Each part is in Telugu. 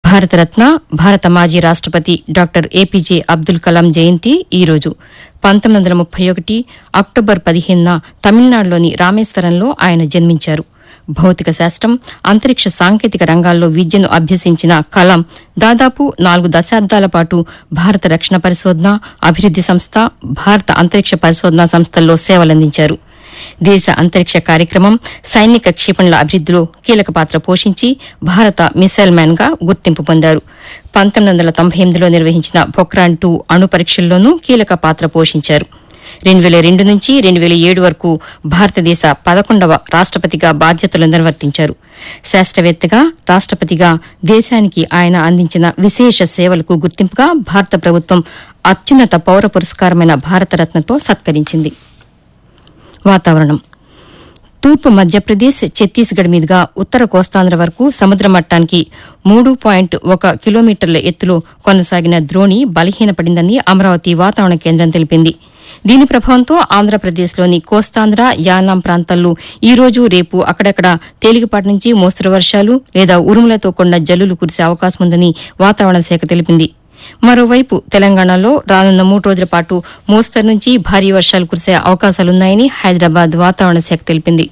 భారతరత్న భారత మాజీ రాష్టపతి డాక్టర్ ఏపీజే అబ్దుల్ కలాం జయంతి ఈ రోజు పంతొమ్మిది వందల ముప్పై ఒకటి అక్టోబర్ పదిహేనున తమిళనాడులోని రామేశ్వరంలో ఆయన జన్మించారు భౌతిక శాస్త్రం అంతరిక్ష సాంకేతిక రంగాల్లో విద్యను అభ్యసించిన కలాం దాదాపు నాలుగు దశాబ్దాల పాటు భారత రక్షణ పరిశోధన అభివృద్ది సంస్థ భారత అంతరిక్ష పరిశోధనా సంస్థల్లో సేవలందించారు దేశ అంతరిక్ష కార్యక్రమం సైనిక క్షిపణుల అభివృద్దిలో కీలక పాత్ర పోషించి భారత మిసైల్ మ్యాన్ గా గుర్తింపు పొందారు పంతొమ్మిది వందల తొంభై ఎనిమిదిలో నిర్వహించిన పొక్రాన్ టూ అణు పరీక్షల్లోనూ కీలక పాత్ర పోషించారు రెండు వేల రెండు నుంచి రెండు వేల ఏడు వరకు భారతదేశ పదకొండవ రాష్టపతిగా బాధ్యతలు నిర్వర్తించారు శాస్త్రవేత్తగా రాష్టపతిగా దేశానికి ఆయన అందించిన విశేష సేవలకు గుర్తింపుగా భారత ప్రభుత్వం అత్యున్నత పౌర పురస్కారమైన భారతరత్నతో సత్కరించింది వాతావరణం తూర్పు మధ్యప్రదేశ్ ఛత్తీస్గఢ్ మీదుగా ఉత్తర కోస్తాంధ్ర వరకు సముద్ర మట్టానికి మూడు పాయింట్ ఒక కిలోమీటర్ల ఎత్తులో కొనసాగిన ద్రోణి బలహీనపడిందని అమరావతి వాతావరణ కేంద్రం తెలిపింది దీని ప్రభావంతో ఆంధ్రప్రదేశ్లోని కోస్తాంధ్ర యానాం ప్రాంతాల్లో ఈ రోజు రేపు అక్కడక్కడ తేలికపాటి నుంచి మోస్తరు వర్షాలు లేదా ఉరుములతో కూడిన జల్లులు కురిసే అవకాశం ఉందని వాతావరణ శాఖ తెలిపింది మరోవైపు తెలంగాణలో రానున్న మూడు రోజుల పాటు మోస్తరు నుంచి భారీ వర్షాలు కురిసే అవకాశాలున్నాయని హైదరాబాద్ వాతావరణ శాఖ తెలిపింది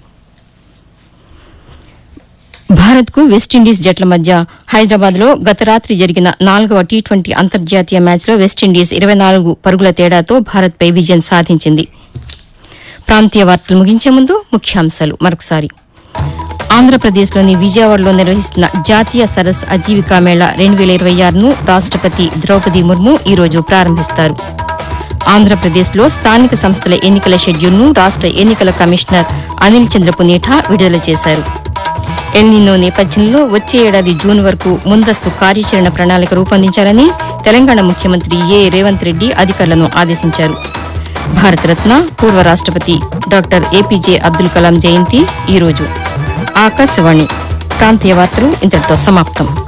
భారత్ కు వెస్టిండీస్ జట్ల మధ్య హైదరాబాద్ లో గత రాత్రి జరిగిన నాలుగవ టీ ట్వంటీ అంతర్జాతీయ మ్యాచ్లో వెస్టిండీస్ ఇరవై నాలుగు పరుగుల తేడాతో భారత్పై విజయం సాధించింది ప్రాంతీయ వార్తలు ముగించే ముందు ముఖ్యాంశాలు మరొకసారి ఆంధ్రప్రదేశ్లోని విజయవాడలో నిర్వహిస్తున్న జాతీయ సరస్ అజీవికా మేళా రెండు వేల ఇరవై ఆరును రాష్టపతి ద్రౌపది ముర్ము ఈ రోజు ప్రారంభిస్తారు ఆంధ్రప్రదేశ్లో స్థానిక సంస్థల ఎన్నికల షెడ్యూల్ను రాష్ట ఎన్నికల కమిషనర్ అనిల్ చంద్ర పునేఠా విడుదల చేశారు ఎల్నినో నేపథ్యంలో వచ్చే ఏడాది జూన్ వరకు ముందస్తు కార్యాచరణ ప్రణాళిక రూపొందించాలని తెలంగాణ ముఖ్యమంత్రి ఏ రేవంత్ రెడ్డి అధికారులను ఆదేశించారు భారతరత్న పూర్వ రాష్టపతి డాక్టర్ ఏపీజే అబ్దుల్ కలాం జయంతి ఈ రోజు ఆకాశవాణి ప్రాంతీయ వార్తలు ఇంతటితో సమాప్తం